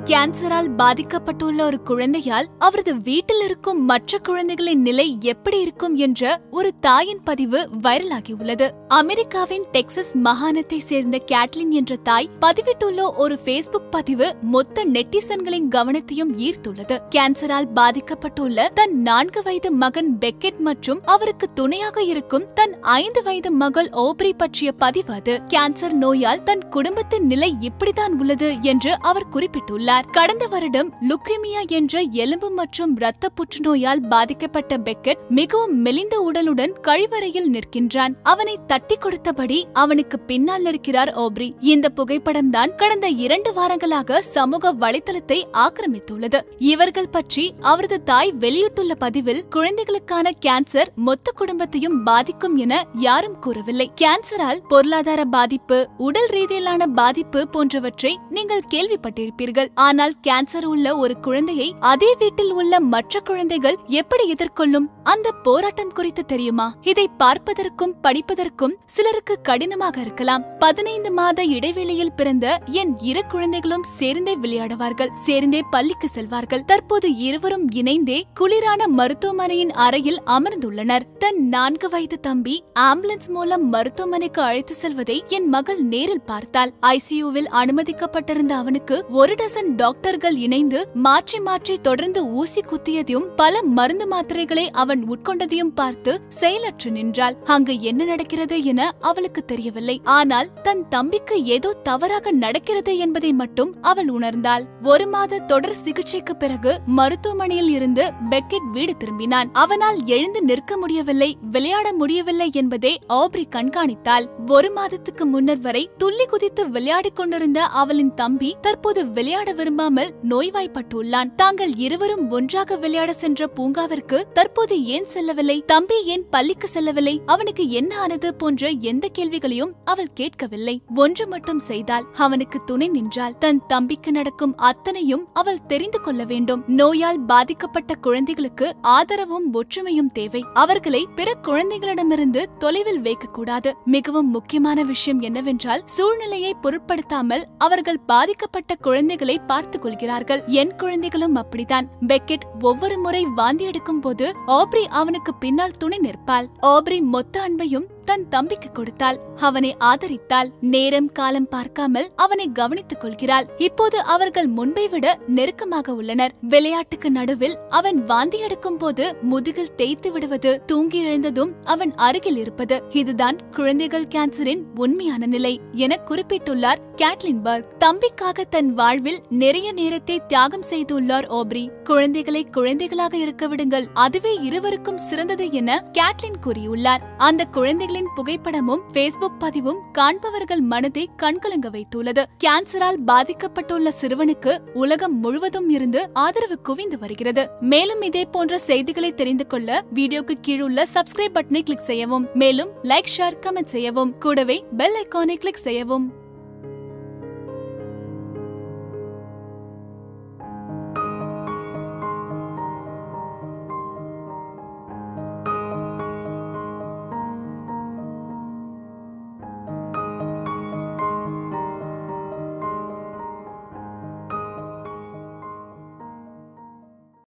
கேன்சரால் பாதிக்கப்பட்டுள்ள ஒரு குழந்தையால் அவரது வீட்டில் இருக்கும் மற்ற குழந்தைகளின் நிலை எப்படி இருக்கும் என்ற ஒரு தாயின் பதிவு வைரலாகி உள்ளது அமெரிக்காவின் டெக்சஸ் மாகாணத்தை சேர்ந்த கேட்லின் என்ற தாய் பதிவிட்டுள்ள ஒரு ஃபேஸ்புக் பதிவு மொத்த நெட்டிசன்களின் கவனத்தையும் ஈர்த்துள்ளது கேன்சரால் பாதிக்கப்பட்டுள்ள தன் நான்கு வயது மகன் பெக்கெட் மற்றும் அவருக்கு துணையாக இருக்கும் தன் ஐந்து வயது மகள் ஓப்ரி பற்றிய பதிவு அது கேன்சர் நோயால் தன் குடும்பத்தின் நிலை இப்படிதான் உள்ளது என்று அவர் குறிப்பிட்டுள்ளார் கடந்த வருடம் லுக்கேமியா என்ற எலும்பு மற்றும் இரத்த புற்றுநோயால் பாதிக்கப்பட்ட பெக்கெட் மிகவும் மெலிந்த உடலுடன் கழிவறையில் நிற்கின்றான் அவனை தட்டி கொடுத்தபடி அவனுக்கு பின்னால் நிற்கிறார் ஓப்ரி இந்த புகைப்படம் தான் கடந்த இரண்டு வாரங்களாக சமூக வலைதளத்தை ஆக்கிரமித்துள்ளது இவர்கள் பற்றி அவரது தாய் வெளியிட்டுள்ள பதிவில் குழந்தைகளுக்கான கேன்சர் மொத்த குடும்பத்தையும் பாதிக்கும் என யாரும் கூறவில்லை கேன்சரால் பொருளாதார பாதிப்பு உடல் ரீதியிலான பாதிப்பு போன்றவற்றை நீங்கள் கேள்விப்பட்டிருப்பீர்கள் ஆனால் கேன்சர் உள்ள ஒரு குழந்தையை அதே வீட்டில் உள்ள மற்ற குழந்தைகள் எப்படி எதிர்கொள்ளும் அந்த போராட்டம் குறித்து தெரியுமா இதை பார்ப்பதற்கும் படிப்பதற்கும் சிலருக்கு கடினமாக இருக்கலாம் பதினைந்து மாத இடைவெளியில் பிறந்த என் இரு குழந்தைகளும் சேர்ந்தே விளையாடுவார்கள் சேர்ந்தே பள்ளிக்கு செல்வார்கள் தற்போது இருவரும் இணைந்தே குளிரான மருத்துவமனையின் அறையில் அமர்ந்துள்ளனர் தன் நான்கு வயது தம்பி ஆம்புலன்ஸ் மூலம் மருத்துவமனைக்கு அழைத்து செல்வதை என் மகள் நேரில் பார்த்தாள் ஐசியூவில் அனுமதிக்கப்பட்டிருந்த அவனுக்கு ஒரு டசன் டாக்டர்கள் இணைந்து மாற்றி மாற்றி தொடர்ந்து ஊசி குத்தியதையும் பல மருந்து மாத்திரைகளை அவன் உட்கொண்டதையும் பார்த்து செயலற்று நின்றாள் அங்கு என்ன நடக்கிறது என அவளுக்கு தெரியவில்லை ஆனால் தன் தம்பிக்கு ஏதோ தவறாக நடக்கிறது என்பதை மட்டும் அவள் உணர்ந்தாள் ஒரு மாத தொடர் சிகிச்சைக்கு பிறகு மருத்துவமனையில் இருந்து பெக்கெட் வீடு திரும்பினான் அவனால் எழுந்து நிற்க முடியவில்லை விளையாட முடியவில்லை என்பதை ஆப்ரி கண்காணித்தாள் ஒரு மாதத்துக்கு முன்னர் வரை துள்ளி குதித்து விளையாடிக் கொண்டிருந்த அவளின் தம்பி தற்போது விளையாட விரும்பாமல் நோய்வாய்ப்பட்டுள்ளான் தாங்கள் இருவரும் ஒன்றாக விளையாட சென்ற பூங்காவிற்கு தற்போது ஏன் செல்லவில்லை தம்பி ஏன் பள்ளிக்கு செல்லவில்லை அவனுக்கு என்ன ஆனது போன்ற எந்த கேள்விகளையும் அவள் கேட்கவில்லை ஒன்று மட்டும் செய்தால் அவனுக்கு துணை நின்றாள் தன் தம்பிக்கு நடக்கும் அத்தனையும் அவள் தெரிந்து கொள்ள வேண்டும் நோயால் பாதிக்கப்பட்ட குழந்தைகளுக்கு ஆதரவும் ஒற்றுமையும் தேவை அவர்களை பிற குழந்தைகளிடமிருந்து தொலைவில் வைக்கக்கூடாது மிகவும் முக்கியமான விஷயம் என்னவென்றால் சூழ்நிலையை பொருட்படுத்தாமல் அவர்கள் பாதிக்கப்பட்ட குழந்தைகளை பார்த்துக் கொள்கிறார்கள் என் குழந்தைகளும் அப்படித்தான் பெக்கெட் ஒவ்வொரு முறை வாந்தி எடுக்கும் போது ஆப்ரி அவனுக்கு பின்னால் துணை நிற்பாள் ஆப்ரி மொத்த அன்பையும் தன் தம்பிக்கு கொடுத்தாள் அவனை ஆதரித்தாள் நேரம் காலம் பார்க்காமல் அவனை கவனித்துக் கொள்கிறாள் இப்போது அவர்கள் முன்பை விட நெருக்கமாக உள்ளனர் விளையாட்டுக்கு நடுவில் அவன் வாந்தி எடுக்கும் போது முதுகில் தேய்த்து விடுவது தூங்கி எழுந்ததும் அவன் அருகில் இருப்பது இதுதான் குழந்தைகள் கேன்சரின் உண்மையான நிலை என குறிப்பிட்டுள்ளார் கேட்லின் பர்க் தம்பிக்காக தன் வாழ்வில் நிறைய நேரத்தை தியாகம் செய்துள்ளார் ஓப்ரி குழந்தைகளை குழந்தைகளாக இருக்க விடுங்கள் அதுவே இருவருக்கும் சிறந்தது என கேட்லின் கூறியுள்ளார் அந்த குழந்தைகளின் புகைப்படமும் பேஸ்புக் பதிவும் காண்பவர்கள் மனதை கண்கலங்க வைத்துள்ளது கேன்சரால் பாதிக்கப்பட்டுள்ள சிறுவனுக்கு உலகம் முழுவதும் இருந்து ஆதரவு குவிந்து வருகிறது மேலும் இதே போன்ற செய்திகளை தெரிந்து கொள்ள வீடியோக்கு கீழுள்ள சப்ஸ்கிரைப் பட்டனை கிளிக் செய்யவும் மேலும் லைக் ஷேர் கமெண்ட் செய்யவும் கூடவே பெல் ஐகானை கிளிக் செய்யவும்